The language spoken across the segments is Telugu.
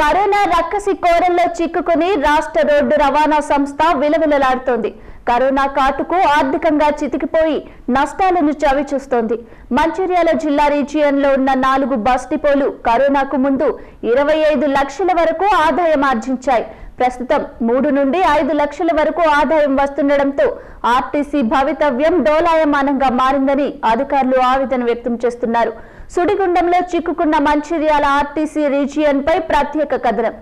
కరోనా రక్కసి కోరల్లో చిక్కుకుని రాష్ట్ర రోడ్డు రవాణా సంస్థ విలవిలలాడుతోంది కరోనా కాటుకు ఆర్థికంగా చితికిపోయి నష్టాలను చవిచూస్తోంది మంచిర్యాల జిల్లా రీజియన్లో ఉన్న నాలుగు బస్ డిపోలు కరోనాకు ముందు ఇరవై ఐదు లక్షల వరకు ఆదాయం ఆర్జించాయి ప్రస్తుతం మూడు నుండి ఐదు లక్షల వరకు ఆదాయం వస్తుండటంతో ఆర్టీసీ భవితవ్యం డోలాయమానంగా మారిందని అధికారులు ఆవేదన వ్యక్తం చేస్తున్నారు సుడిగుండంలో చిక్కుకున్న మంచిర్యాల ఆర్టీసీ రీజియన్ పై ప్రత్యేక కథనం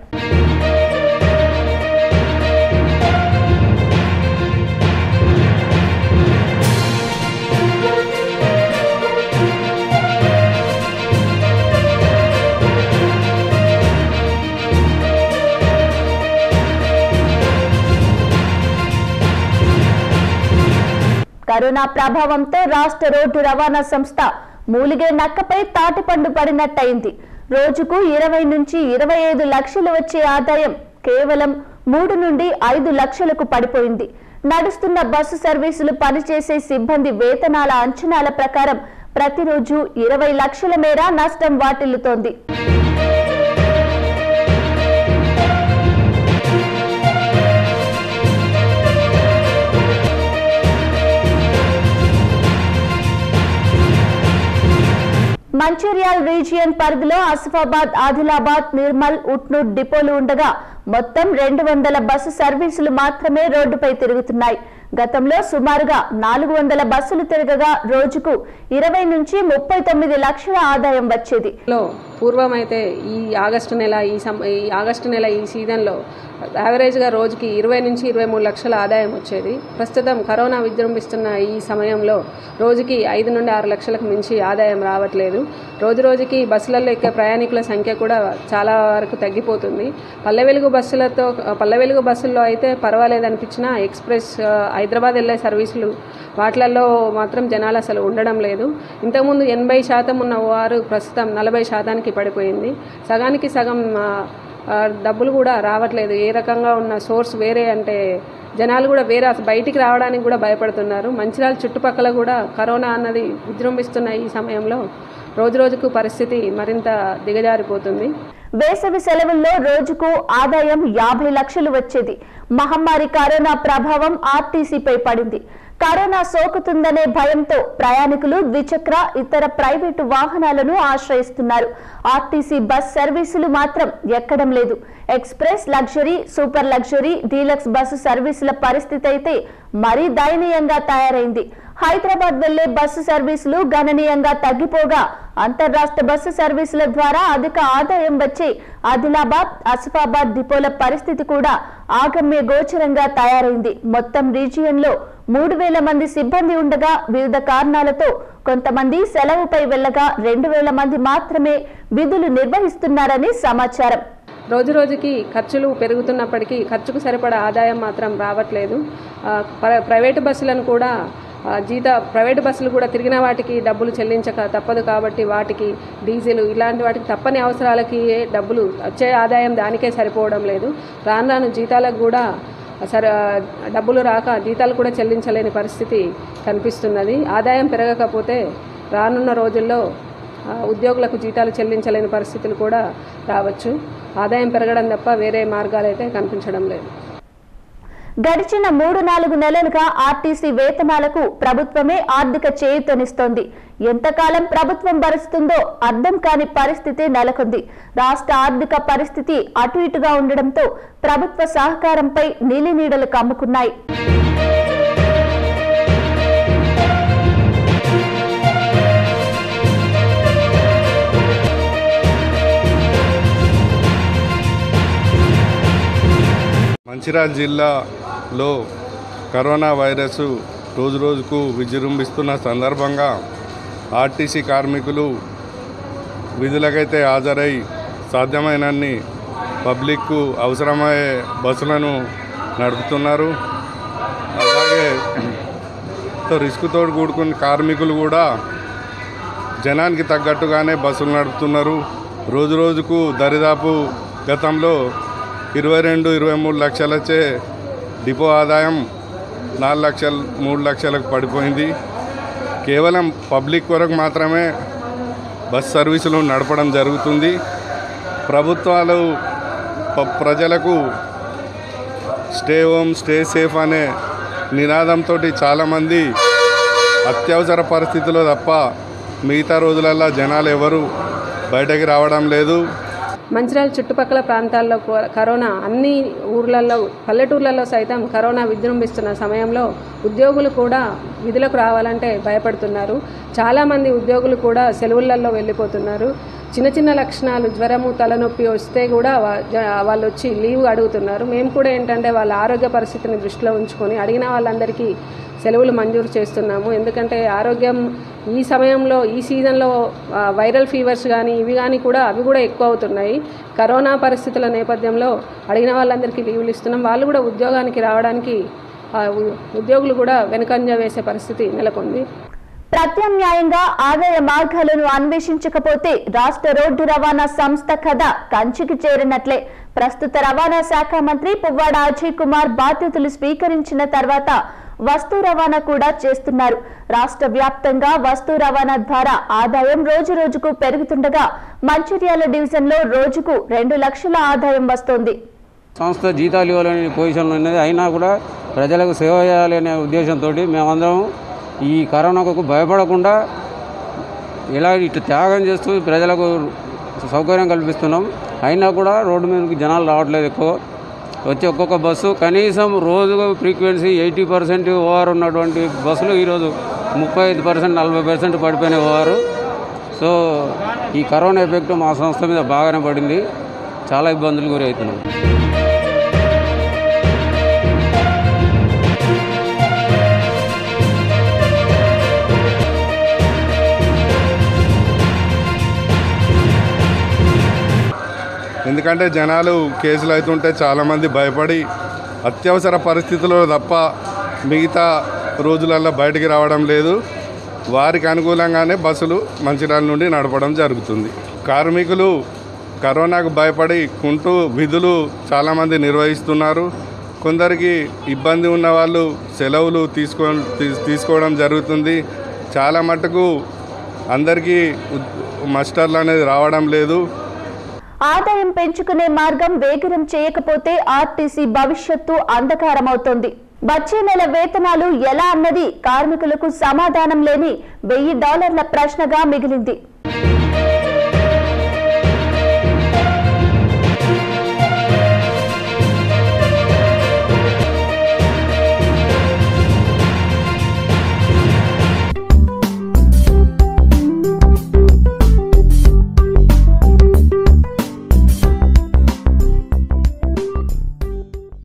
కరోనా ప్రభావంతో రాష్ట్ర రోడ్డు రవాణా సంస్థ మూలిగే నక్కపై తాటిపండు పడినట్టయింది రోజుకు ఇరవై నుంచి ఇరవై ఐదు లక్షలు వచ్చే ఆదాయం కేవలం మూడు నుండి ఐదు లక్షలకు పడిపోయింది నడుస్తున్న బస్సు సర్వీసులు పనిచేసే సిబ్బంది వేతనాల అంచనాల ప్రకారం ప్రతిరోజు ఇరవై లక్షల మేర నష్టం వాటిల్లుతోంది మంచిర్యాల్ రీజియన్ పరిధిలో ఆసిఫాబాద్ ఆదిలాబాద్ నిర్మల్ ఉట్నూర్ డిపోలు ఉండగా మొత్తం రెండు వందల బస్సు సర్వీసులు మాత్రమే రోడ్డుపై తిరుగుతున్నాయి గతంలో సుమారుగా నాలుగు వందల బస్సులు తిరగగా రోజుకు ఇరవై నుంచి ముప్పై తొమ్మిది లక్షల ఆదాయం వచ్చేది లో పూర్వం అయితే ఈ ఆగస్టు నెల ఈ సం ఈ ఆగస్టు నెల ఈ సీజన్లో యావరేజ్గా రోజుకి ఇరవై నుంచి ఇరవై మూడు లక్షల ఆదాయం వచ్చేది ప్రస్తుతం కరోనా విజృంభిస్తున్న ఈ సమయంలో రోజుకి ఐదు నుండి ఆరు లక్షలకు మించి ఆదాయం రావట్లేదు రోజు రోజుకి బస్సులలో ఎక్కే ప్రయాణికుల సంఖ్య కూడా చాలా వరకు తగ్గిపోతుంది పల్లె వెలుగు బస్సులతో పల్లె వెలుగు బస్సుల్లో అయితే పర్వాలేదు అనిపించినా ఎక్స్ప్రెస్ ఆ, హైదరాబాద్ వెళ్ళే సర్వీసులు వాటిలలో మాత్రం జనాలు అసలు ఉండడం లేదు ఇంతకుముందు ఎనభై శాతం ఉన్న వారు ప్రస్తుతం నలభై శాతానికి పడిపోయింది సగానికి సగం ఆ, ఆ, డబ్బులు కూడా రావట్లేదు ఏ రకంగా ఉన్న సోర్స్ వేరే అంటే జనాలు కూడా వేరే అసలు బయటికి రావడానికి కూడా భయపడుతున్నారు మంచిర్యాల చుట్టుపక్కల కూడా కరోనా అన్నది విజృంభిస్తున్న ఈ సమయంలో రోజు రోజుకు పరిస్థితి మరింత దిగజారిపోతుంది వేసవి సెలవుల్లో రోజుకు ఆదాయం యాభై లక్షలు వచ్చేది మహమ్మారి కరోనా ప్రభావం ఆర్టీసీపై పడింది కరోనా సోకుతుందనే భయంతో ప్రయాణికులు ద్విచక్ర ఇతర ప్రైవేటు వాహనాలను ఆశ్రయిస్తున్నారు ఆర్టీసీ బస్ సర్వీసులు మాత్రం ఎక్కడం లేదు express luxury super luxury deluxe bus సర్వీసుల పరిస్థితి అయితే మరీ దయనీయంగా తయారైంది హైదరాబాద్ వెళ్లే బస్సు సర్వీసులు గణనీయంగా తగ్గిపోగా అంతర్రాష్ట్ర బస్సు సర్వీసుల ద్వారా అధిక ఆదాయం వచ్చే ఆదిలాబాద్ ఆసిఫాబాద్ డిపోల పరిస్థితి కూడా ఆగమ్య గోచరంగా తయారైంది మొత్తం రీజియన్ లో మూడు వేల మంది సిబ్బంది ఉండగా వివిధ కారణాలతో కొంతమంది సెలవుపై వెళ్ళగా రెండు వేల మంది మాత్రమే విధులు నిర్వహిస్తున్నారని సమాచారం రోజు రోజుకి ఖర్చులు పెరుగుతున్నప్పటికీ ఖర్చుకు సరిపడా ఆదాయం మాత్రం రావట్లేదు ఆ, ప్ర- ప్రైవేటు బస్సులను కూడా ఆ, జీత ప్రైవేటు బస్సులు కూడా తిరిగిన వాటికి డబ్బులు చెల్లించక తప్పదు కాబట్టి వాటికి డీజిల్ ఇలాంటి వాటికి తప్పని అవసరాలకి డబ్బులు వచ్చే ఆదాయం దానికే సరిపోవడం లేదు రాను రాను జీతాలకు కూడా సరే డబ్బులు రాక జీతాలు కూడా చెల్లించలేని పరిస్థితి కనిపిస్తున్నది ఆదాయం పెరగకపోతే రానున్న రోజుల్లో ఆ, ఉద్యోగులకు జీతాలు చెల్లించలేని పరిస్థితులు కూడా రావచ్చు ఆదాయం పెరగడం తప్ప వేరే మార్గాలు అయితే కనిపించడం లేదు గడిచిన మూడు నాలుగు నెలలుగా ఆర్టీసీ వేతనాలకు ప్రభుత్వమే ఆర్థిక చేయూతనిస్తోంది ఎంతకాలం ప్రభుత్వం భరిస్తుందో అర్థం కాని పరిస్థితి నెలకొంది రాష్ట్ర ఆర్థిక పరిస్థితి అటు ఇటుగా ఉండడంతో ప్రభుత్వ సహకారంపై నీలినీడలు కమ్ముకున్నాయి మంచిర్యాల జిల్లాలో కరోనా వైరస్ రోజు రోజుకు విజృంభిస్తున్న సందర్భంగా ఆర్టీసీ కార్మికులు విధులకైతే హాజరై సాధ్యమైనన్ని పబ్లిక్కు అవసరమయ్యే బస్సులను నడుపుతున్నారు అలాగే రిస్క్తో కూడుకున్న కార్మికులు కూడా జనానికి తగ్గట్టుగానే బస్సులు నడుపుతున్నారు రోజు రోజుకు దరిదాపు గతంలో ఇరవై రెండు ఇరవై మూడు లక్షలచే డిపో ఆదాయం నాలుగు లక్షలు మూడు లక్షలకు పడిపోయింది కేవలం పబ్లిక్ కొరకు మాత్రమే బస్ సర్వీసులు నడపడం జరుగుతుంది ప్రభుత్వాలు ప- ప్రజలకు స్టే హోమ్ స్టే సేఫ్ అనే నినాదంతో చాలామంది అత్యవసర పరిస్థితుల్లో తప్ప మిగతా రోజులల్లో జనాలు ఎవరు బయటకి రావడం లేదు మంచిర్యాల చుట్టుపక్కల ప్రాంతాల్లో కూ- కరోనా అన్ని ఊర్లలో పల్లెటూర్లలో సైతం కరోనా విజృంభిస్తున్న సమయంలో ఉద్యోగులు కూడా విధులకు రావాలంటే భయపడుతున్నారు చాలామంది ఉద్యోగులు కూడా సెలవులలో వెళ్ళిపోతున్నారు చిన్న చిన్న లక్షణాలు జ్వరము తలనొప్పి వస్తే కూడా వా- జ- వాళ్ళు వచ్చి లీవ్ అడుగుతున్నారు మేము కూడా ఏంటంటే వాళ్ళ ఆరోగ్య పరిస్థితిని దృష్టిలో ఉంచుకొని అడిగిన వాళ్ళందరికీ సెలవులు మంజూరు చేస్తున్నాము ఎందుకంటే ఆరోగ్యం ఈ సమయంలో ఈ సీజన్లో ఆ, వైరల్ ఫీవర్స్ కానీ ఇవి కానీ కూడా అవి కూడా ఎక్కువ అవుతున్నాయి కరోనా పరిస్థితుల నేపథ్యంలో అడిగిన వాళ్ళందరికీ లీవులు ఇస్తున్నాం వాళ్ళు కూడా ఉద్యోగానికి రావడానికి ఆ, ఉ- ఉద్యోగులు కూడా వెనుకంజ వేసే పరిస్థితి నెలకొంది ప్రత్యామ్నాయంగా ఆదాయ మార్గాలను అన్వేషించకపోతే రాష్ట్ర రోడ్డు రవాణా సంస్థ కథ కంచికి చేరినట్లే ప్రస్తుత రవాణా శాఖ మంత్రి పువ్వాడ అజయ్ కుమార్ బాధ్యతలు స్వీకరించిన తర్వాత వస్తు రవాణా కూడా చేస్తున్నారు రాష్ట్ర వ్యాప్తంగా వస్తు రవాణా ద్వారా ఆదాయం రోజు రోజుకు పెరుగుతుండగా మంచిర్యాల డివిజన్లో రోజుకు రెండు లక్షల ఆదాయం వస్తోంది సంస్థ జీతాలు ఇవ్వాలనే పొజిషన్లో ఉన్నది అయినా కూడా ప్రజలకు సేవ చేయాలి అనే ఉద్దేశంతో మేమందరం ఈ కరోనాకు భయపడకుండా ఇలా ఇటు త్యాగం చేస్తూ ప్రజలకు సౌకర్యం కల్పిస్తున్నాం అయినా కూడా రోడ్డు మీదకి జనాలు రావట్లేదు ఎక్కువ వచ్చి ఒక్కొక్క బస్సు కనీసం రోజు ఫ్రీక్వెన్సీ ఎయిటీ పర్సెంట్ ఓఆర్ ఉన్నటువంటి బస్సులు ఈరోజు ముప్పై ఐదు పర్సెంట్ నలభై పర్సెంట్ పడిపోయినాయి ఓఆర్ సో ఈ కరోనా ఎఫెక్ట్ మా సంస్థ మీద బాగానే పడింది చాలా ఇబ్బందులు గురవుతున్నాం ఎందుకంటే జనాలు కేసులు అవుతుంటే చాలామంది భయపడి అత్యవసర పరిస్థితుల్లో తప్ప మిగతా రోజులల్లో బయటికి రావడం లేదు వారికి అనుకూలంగానే బస్సులు మంచిర్యాల నుండి నడపడం జరుగుతుంది కార్మికులు కరోనాకు భయపడి కుంటూ విధులు చాలామంది నిర్వహిస్తున్నారు కొందరికి ఇబ్బంది ఉన్న వాళ్ళు సెలవులు తీసుకో తీ- తీసుకోవడం జరుగుతుంది చాలా మటుకు అందరికీ ఉద్- మస్టర్లు అనేది రావడం లేదు ఆదాయం పెంచుకునే మార్గం వేగరం చేయకపోతే ఆర్టీసీ భవిష్యత్తు అంధకారమవుతోంది వచ్చే నెల వేతనాలు ఎలా అన్నది కార్మికులకు సమాధానం లేని వెయ్యి డాలర్ల ప్రశ్నగా మిగిలింది